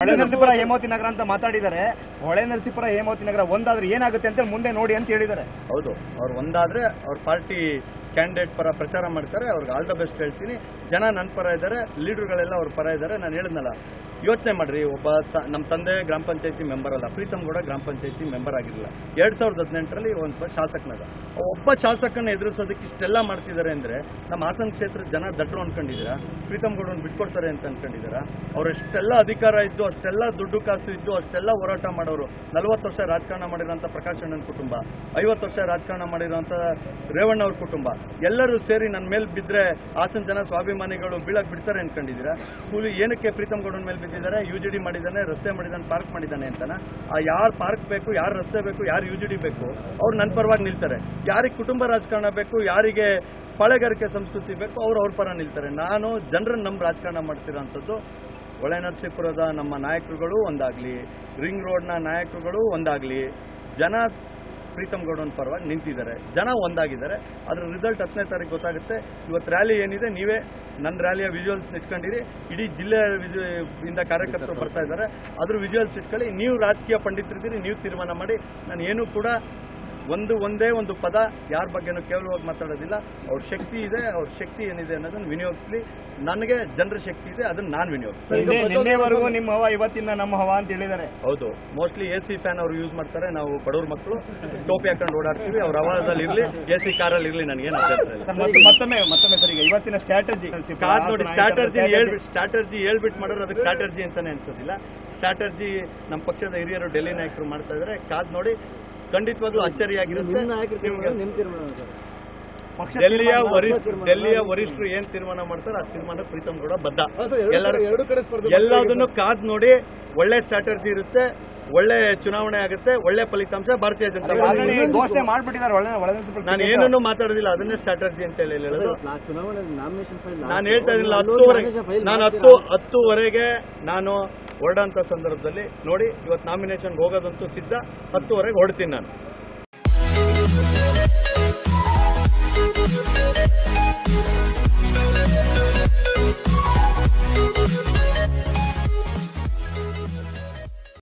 ಹೊಳೆ ನರಸೀಪುರ ಹೇಮಾವತಿ ನಗರ ಅಂತ ಮಾತಾಡಿದ್ದಾರೆ ಹೊಳೆ ನರಸೀಪುರ ಹೇಮಾವತಿ ನಗರ ಒಂದಾದ್ರೆ ಏನಾಗುತ್ತೆ ಅಂತ ಮುಂದೆ ನೋಡಿ ಅಂತ ಹೇಳಿದ್ದಾರೆ ಹೌದು ಅವ್ರು ಒಂದಾದ್ರೆ ಅವ್ರ ಪಾರ್ಟಿ ಕ್ಯಾಂಡಿಡೇಟ್ ಪರ ಪ್ರಚಾರ ಮಾಡ್ತಾರೆ ಅವ್ರಿಗೆ ಆಲ್ ದ ಬೆಸ್ಟ್ ಹೇಳ್ತೀನಿ ಜನ ನನ್ನ ಪರ ಇದ್ದಾರೆ ಲೀಡರ್ಗಳೆಲ್ಲ ಅವ್ರ ಪರ ಇದ್ದಾರೆ ನಾನು ಹೇಳಿದ್ನಲ್ಲ ಯೋಚನೆ ಮಾಡ್ರಿ ಒಬ್ಬ ಸ ನಮ್ಮ ತಂದೆ ಗ್ರಾಮ ಪಂಚಾಯತಿ ಮೆಂಬರ್ ಅಲ್ಲ ಪ್ರೀತಮ್ ಗೌಡ ಗ್ರಾಮ ಪಂಚಾಯತಿ ಮೆಂಬರ್ ಆಗಿರಲಿಲ್ಲ ಎರಡ್ ಸಾವಿರದ ಹದಿನೆಂಟರಲ್ಲಿ ಒಂದು ಶಾಸಕನಾಗ ಒಬ್ಬ ಶಾಸಕನ ಎದುರಿಸೋದಕ್ಕೆ ಇಷ್ಟೆಲ್ಲ ಮಾಡ್ತಿದ್ದಾರೆ ಅಂದ್ರೆ ನಮ್ಮ ಹಾಸನ ಕ್ಷೇತ್ರದ ಜನ ದಡ್ರು ಅನ್ಕೊಂಡಿದ್ದೀರಾ ಪ್ರೀತಮ್ ಗೌಡನ್ ಬಿಟ್ಕೊಡ್ತಾರೆ ಅಂತ ಅನ್ಕೊಂಡಿದ್ದೀರಾ ಅವ್ರು ಎಷ್ಟೆಲ್ಲ ಅಧಿಕಾರ ಇದ್ದು ಅಷ್ಟೆಲ್ಲ ದುಡ್ಡು ಕಾಸು ಇದ್ದು ಅಷ್ಟೆಲ್ಲ ಹೋರಾಟ ಮಾಡೋರು ನಲವತ್ತು ವರ್ಷ ರಾಜಕಾರಣ ಮಾಡಿರೋಂಥ ಪ್ರಕಾಶ್ ಅಣ್ಣನ ಕುಟುಂಬ ಐವತ್ತು ವರ್ಷ ರಾಜಕಾರಣ ಮಾಡಿರೋಂಥ ರೇವಣ್ಣ ಅವ್ರ ಕುಟುಂಬ ಎಲ್ಲರೂ ಸೇರಿ ನನ್ನ ಮೇಲೆ ಬಿದ್ದರೆ ಹಾಸನ ಜನ ಸ್ವಾಭಿಮಾನಿಗಳು ಬೀಳಕ್ ಬಿಡ್ತಾರೆ ಅನ್ಕೊಂಡಿದ್ದೀರಾ ಕೂಲಿ ಏನಕ್ಕೆ ಪ್ರೀತಮ್ ಗೌಡನ ಮೇಲೆ ಬಿದ್ದಿದ್ದಾರೆ ಯು ಜಿ ಡಿ ಮಾಡಿದ್ದಾನೆ ರಸ್ತೆ ಮಾಡಿದ್ದಾನೆ ಪಾರ್ಕ್ ಮಾಡಿದ್ದಾನೆ ಅಂತಾನ ಆ ಯಾರು ಪಾರ್ಕ್ ಬೇಕು ಯಾರು ರಸ್ತೆ ಬೇಕು ಯಾರು ಯು ಜಿ ಡಿ ಬೇಕು ಅವ್ರು ನನ್ನ ಪರವಾಗಿ ನಿಲ್ತಾರೆ ಯಾರಿಗೆ ಕುಟುಂಬ ರಾಜಕಾರಣ ಬೇಕು ಯಾರಿಗೆ ಪಾಳೆಗಾರಿಕೆ ಸಂಸ್ಕೃತಿ ಬೇಕು ಅವ್ರು ಅವ್ರ ಪರ ನಿಲ್ತಾರೆ ನಾನು ಜನರನ್ನ ನಮ್ಮ ರಾಜಕಾರಣ ಮಾಡ್ತಿರೋಂಥದ್ದು ಹೊಳೆ ನರಸೀಪುರದ ನಮ್ಮ ನಾಯಕರುಗಳು ಒಂದಾಗ್ಲಿ ರಿಂಗ್ ರೋಡ್ನ ನಾಯಕರುಗಳು ಒಂದಾಗ್ಲಿ ಜನ ಪ್ರೀತಮ್ ಗೌಡನ್ ಪರವಾಗಿ ನಿಂತಿದ್ದಾರೆ ಜನ ಒಂದಾಗಿದ್ದಾರೆ ಅದ್ರ ರಿಸಲ್ಟ್ ಹತ್ತನೇ ತಾರೀಕು ಗೊತ್ತಾಗುತ್ತೆ ಇವತ್ತು ರ್ಯಾಲಿ ಏನಿದೆ ನೀವೇ ನನ್ನ ರ್ಯಾಲಿಯ ವಿಜುವಲ್ಸ್ ಇಟ್ಕೊಂಡಿರಿ ಇಡೀ ಜಿಲ್ಲೆ ವಿಜು ಇಂದ ಕಾರ್ಯಕರ್ತರು ಬರ್ತಾ ಇದ್ದಾರೆ ಅದ್ರ ವಿಜುವಲ್ಸ್ ಇಟ್ಕೊಳ್ಳಿ ನೀವು ರಾಜಕೀಯ ಪಂಡಿತರಿದ್ದೀರಿ ನೀವು ತೀರ್ಮಾನ ಮಾಡಿ ನಾನು ಏನೂ ಕೂಡ ಒಂದು ಒಂದೇ ಒಂದು ಪದ ಯಾರ ಬಗ್ಗೆನೂ ಕೇವಲವಾಗಿ ಮಾತಾಡೋದಿಲ್ಲ ಅವ್ರ ಶಕ್ತಿ ಇದೆ ಅವ್ರ ಶಕ್ತಿ ಏನಿದೆ ಅನ್ನೋದನ್ನ ವಿನಿಯೋಗಿಸ್ಲಿ ನನಗೆ ಜನರ ಶಕ್ತಿ ಇದೆ ಅದನ್ನ ನಾನು ವಿನಿಯೋಗಿಸ್ತೀನಿ ನಿನ್ನೆ- ನಿನ್ನೆವರೆಗೂ ನಿಮ್ಮ ಹವ ಇವತ್ತಿನ ನಮ್ಮ ಹವ ಅಂತ ಹೇಳಿದ್ದಾರೆ ಹೌದು ಮೋಸ್ಟ್ಲಿ ಎ ಸಿ ಫ್ಯಾನ್ ಅವ್ರು ಯೂಸ್ ಮಾಡ್ತಾರೆ ನಾವು ಬಡವ್ರ ಮಕ್ಕಳು ಟೋಪಿ ಹಾಕೊಂಡು ಓಡಾಡ್ತೀವಿ ಅವ್ರ ಅವಾಜಲ್ಲಿ ಇರಲಿ ಎ ಸಿ ಕಾರಲ್ಲಿ ಇರಲಿ ನನಗೇನು ಅಭ್ಯಂತರ ಇಲ್ಲ ಸರ್, ಮತ್ತೆ ಮತ್ತೊಮ್ಮೆ ಮತ್ತೊಮ್ಮೆ ಸರ್ ಈಗ ಇವತ್ತಿನ ಸ್ಟ್ರಾಟಜಿ ಕಾದ್ ನೋಡಿ ಸ್ಟ್ರಾಟರ್ಜಿ ಹೇಳ್ಬಿಟ್ಟು ಸ್ಟ್ರಾಟರ್ಜಿ ಹೇಳ್ಬಿಟ್ಟು ಮಾಡೋರು ಅದಕ್ಕೆ ಸ್ಟ್ರಾಟರ್ಜಿ ಅಂತಾನೆ ಅನ್ಸೋದಿಲ್ಲ ಸ್ಟ್ರಾಟರ್ಜಿ ನಮ್ಮ ಪಕ್ಷದ ಹಿರಿಯರು ಡೆಲ್ಲಿ ನಾಯಕರು ಮಾಡ್ತಾ ಇದ್ದಾರೆ ಕಾದ್ ನೋಡಿ ಖಂಡಿತವಾಗ್ಲೂ ಅಚ್ಚರಿಯಾಗಿರುತ್ತೆ ನಿಮ್ಗೆ ಡೆಲ್ಲಿಯ ವರಿಷ್ಠ ಡೆಲ್ಲಿಯ ವರಿಷ್ಠರು ಏನ್ ತೀರ್ಮಾನ ಮಾಡ್ತಾರೆ ಆ ತೀರ್ಮಾನ ಪ್ರೀತಮ್ ಕೂಡ ಬದ್ಧ ಎಲ್ಲರೂ ಎಲ್ಲದನ್ನು ಕಾದ್ ನೋಡಿ ಒಳ್ಳೆ ಸ್ಟ್ರಾಟರ್ಜಿ ಇರುತ್ತೆ ಒಳ್ಳೆ ಚುನಾವಣೆ ಆಗುತ್ತೆ ಒಳ್ಳೆ ಫಲಿತಾಂಶ ಭಾರತೀಯ ಜನತಾ ಆಲ್ರೆಡಿ ಪಾರ್ಟಿ ಘೋಷಣೆ ಮಾಡ್ಬಿಟ್ಟಿದ್ದಾರೆ ಒಳ್ಳೆ ಒಳ್ಳೆ ನಾನು ಏನನ್ನೂ ಮಾತಾಡೋದಿಲ್ಲ ಅದನ್ನೇ ಸ್ಟ್ರಾಟರ್ಜಿ ಅಂತ ಹೇಳಿ ಹೇಳೋದು ಚುನಾವಣೆ ನಾಮಿನೇಷನ್ ಫೈಲ್ ನಾನು ಹೇಳ್ತಾ ಇದ್ದಿಲ್ಲ ಹತ್ತುವರೆ ನಾನು ಹತ್ತು ಹತ್ತುವರೆಗೆ ನಾನು ಹೊರಡಂತ ಸಂದರ್ಭದಲ್ಲಿ ನೋಡಿ ಇವತ್ತು ನಾಮಿನೇಷನ್ ಹೋಗೋದಂತೂ ಸಿದ್ಧ ಹತ್ತುವರೆಗೆ ಹೊರಡ್ತೀನಿ ನಾನು